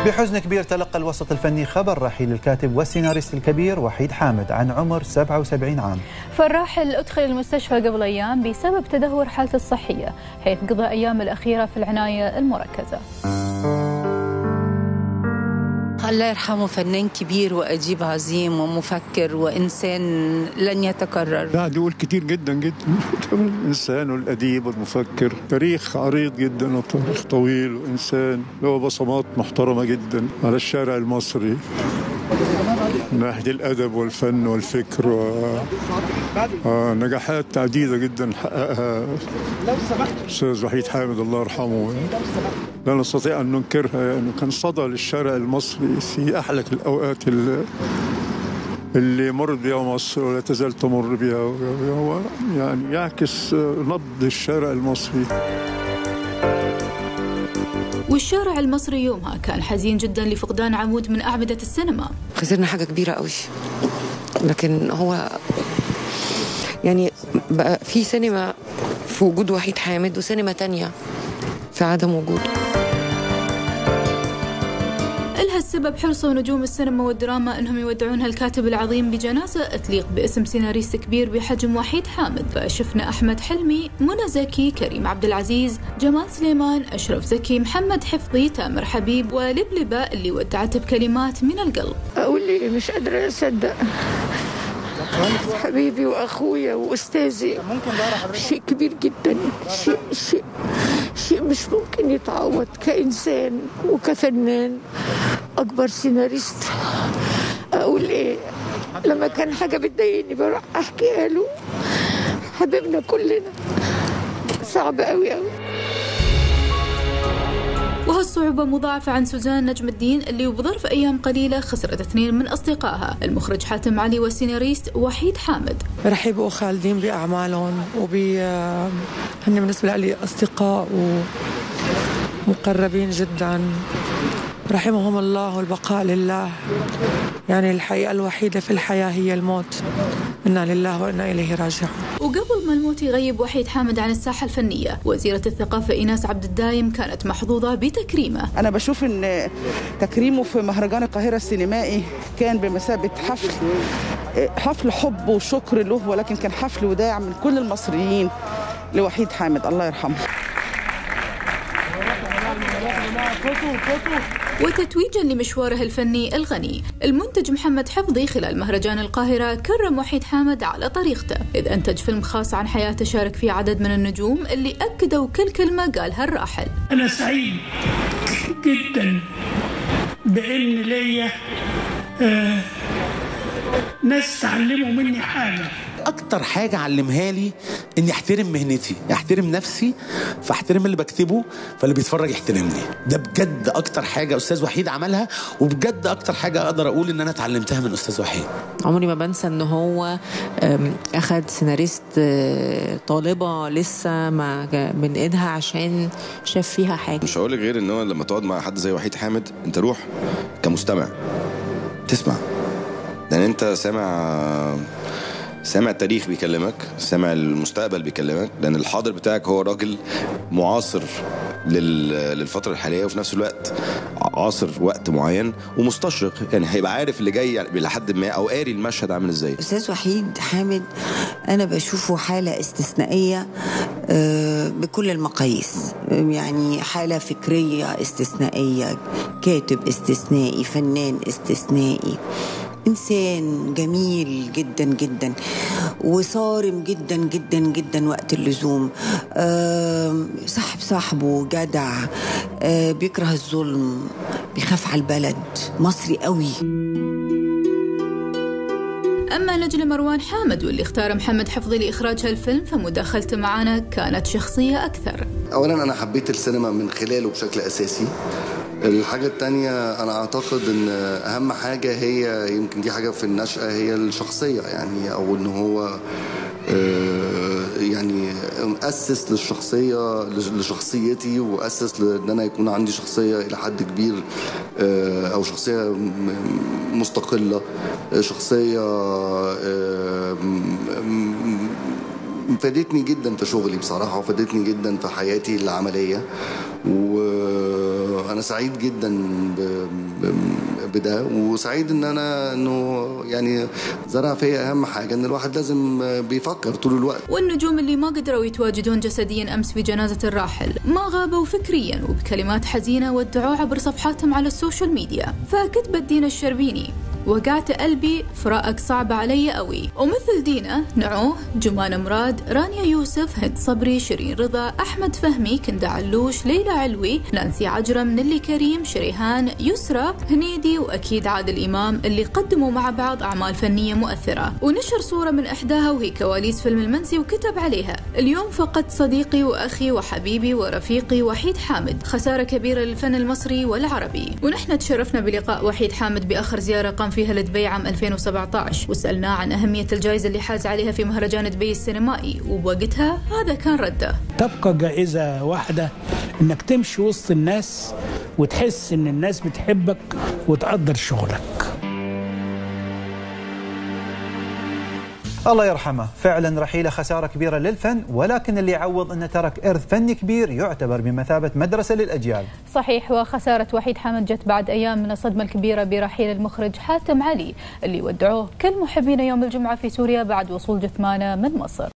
بحزن كبير تلقى الوسط الفني خبر رحيل الكاتب والسيناريست الكبير وحيد حامد عن عمر 77 عام فالراحل أدخل المستشفى قبل أيام بسبب تدهور حالته الصحية حيث قضى أيام الأخيرة في العناية المركزة الله يرحمه فنان كبير وأديب عظيم ومفكر وإنسان لن يتكرر لا دول كتير جدا جدا الإنسان والأديب والمفكر تاريخ عريض جدا وتاريخ طويل وإنسان له بصمات محترمة جدا على الشارع المصري من ناحية الأدب والفن والفكر و... آه نجاحات عديدة جدا حققها الأستاذ وحيد حامد الله يرحمه لا نستطيع أن ننكرها يعني كان صدى للشارع المصري في أحلك الأوقات اللي اللي مرت بها مصر ولا تزال تمر بها هو يعني يعكس نبض الشارع المصري والشارع المصري يومها كان حزين جدا لفقدان عمود من أعمدة السينما خسرنا حاجة كبيرة قوي لكن هو يعني بقى في سينما في وجود وحيد حامد وسينما تانية في عدم وجوده إلها السبب حرص نجوم السينما والدراما أنهم يودعون هالكاتب العظيم بجنازة تليق باسم سيناريست كبير بحجم وحيد حامد فشفنا أحمد حلمي منى زكي كريم عبد العزيز جمال سليمان أشرف زكي محمد حفظي تامر حبيب ولبلبة اللي ودعته بكلمات من القلب أقول لي مش قادرة أصدق حبيبي واخويا واستاذي شيء كبير جدا شيء شيء شيء مش ممكن يتعوض كانسان وكفنان اكبر سيناريست اقول ايه لما كان حاجه بتضايقني بروح احكيها له حبيبنا كلنا صعب قوي قوي وهالصعوبة مضاعفة عن سوزان نجم الدين اللي بظرف أيام قليلة خسرت اثنين من أصدقائها المخرج حاتم علي والسيناريست وحيد حامد رحبوا خالدين بأعمالهم وب هن بالنسبة لي أصدقاء ومقربين جدا رحمهم الله والبقاء لله يعني الحقيقة الوحيدة في الحياة هي الموت إنا لله وإنا إليه راجعون وقبل ما الموت يغيب وحيد حامد عن الساحة الفنية وزيرة الثقافة إيناس عبد الدايم كانت محظوظة بتكريمه أنا بشوف إن تكريمه في مهرجان القاهرة السينمائي كان بمثابة حفل حفل حب وشكر له ولكن كان حفل وداع من كل المصريين لوحيد حامد الله يرحمه وتتويجا لمشواره الفني الغني المنتج محمد حفظي خلال مهرجان القاهرة كرم وحيد حامد على طريقته إذ أنتج فيلم خاص عن حياته شارك فيه عدد من النجوم اللي أكدوا كل كلمة قالها الراحل أنا سعيد جدا بأن ليا آه ناس تعلموا مني حاجة اكتر حاجه علمها لي اني احترم مهنتي احترم نفسي فاحترم اللي بكتبه فاللي بيتفرج يحترمني ده بجد اكتر حاجه استاذ وحيد عملها وبجد اكتر حاجه اقدر اقول ان انا اتعلمتها من استاذ وحيد عمري ما بنسى ان هو اخد سيناريست طالبه لسه ما من ايدها عشان شاف فيها حاجه مش هقول غير ان هو لما تقعد مع حد زي وحيد حامد انت روح كمستمع تسمع لان انت سامع سامع التاريخ بيكلمك سامع المستقبل بيكلمك لان الحاضر بتاعك هو راجل معاصر للفتره الحاليه وفي نفس الوقت عاصر وقت معين ومستشرق يعني هيبقى عارف اللي جاي لحد ما او قاري المشهد عامل ازاي استاذ وحيد حامد انا بشوفه حاله استثنائيه بكل المقاييس يعني حاله فكريه استثنائيه كاتب استثنائي فنان استثنائي إنسان جميل جدا جدا وصارم جدا جدا جدا وقت اللزوم صاحب صاحبه جدع بيكره الظلم بيخاف على البلد مصري قوي أما نجل مروان حامد واللي اختار محمد حفظي لإخراج هالفيلم فمداخلته معنا كانت شخصية أكثر أولا أنا حبيت السينما من خلاله بشكل أساسي الحاجة التانية أنا أعتقد إن أهم حاجة هي يمكن دي حاجة في النشأة هي الشخصية يعني أو إن هو يعني أسس للشخصية لشخصيتي وأسس لأن أنا يكون عندي شخصية إلى حد كبير أو شخصية مستقلة شخصية فادتني جدا في شغلي بصراحة وفادتني جدا في حياتي العملية و انا سعيد جدا ب- ب- بده وسعيد ان انا انه يعني زرع فيا اهم حاجه ان الواحد لازم بيفكر طول الوقت والنجوم اللي ما قدروا يتواجدون جسديا أمس في جنازة الراحل ما غابوا فكريا وبكلمات حزينة ودعوه عبر صفحاتهم على السوشيال ميديا فكتبت دينا الشربيني وقعت قلبي فراقك صعب علي قوي ومثل دينا نعوه جمان مراد رانيا يوسف هند صبري شيرين رضا أحمد فهمي كندا علوش ليلى علوي نانسي عجرم نيلي كريم شريهان يسرى هنيدي وأكيد عادل إمام اللي قدموا مع بعض أعمال فنية مؤثرة ونشر صورة من إحداها وهي كواليس فيلم المنسي وكتب عليها اليوم فقدت صديقي وأخي وحبيبي ورفيقي وحيد حامد خسارة كبيرة للفن المصري والعربي ونحن تشرفنا بلقاء وحيد حامد بآخر زيارة قام فيها لدبي عام 2017 وسألناه عن أهمية الجائزة اللي حاز عليها في مهرجان دبي السينمائي وبوقتها هذا كان رده تبقى جائزة واحدة انك تمشي وسط الناس وتحس ان الناس بتحبك وتقدر شغلك الله يرحمه فعلا رحيله خساره كبيره للفن ولكن اللي يعوض انه ترك ارث فني كبير يعتبر بمثابه مدرسه للاجيال صحيح وخسارة وحيد حامد جت بعد أيام من الصدمة الكبيرة برحيل المخرج حاتم علي اللي ودعوه كل محبين يوم الجمعة في سوريا بعد وصول جثمانه من مصر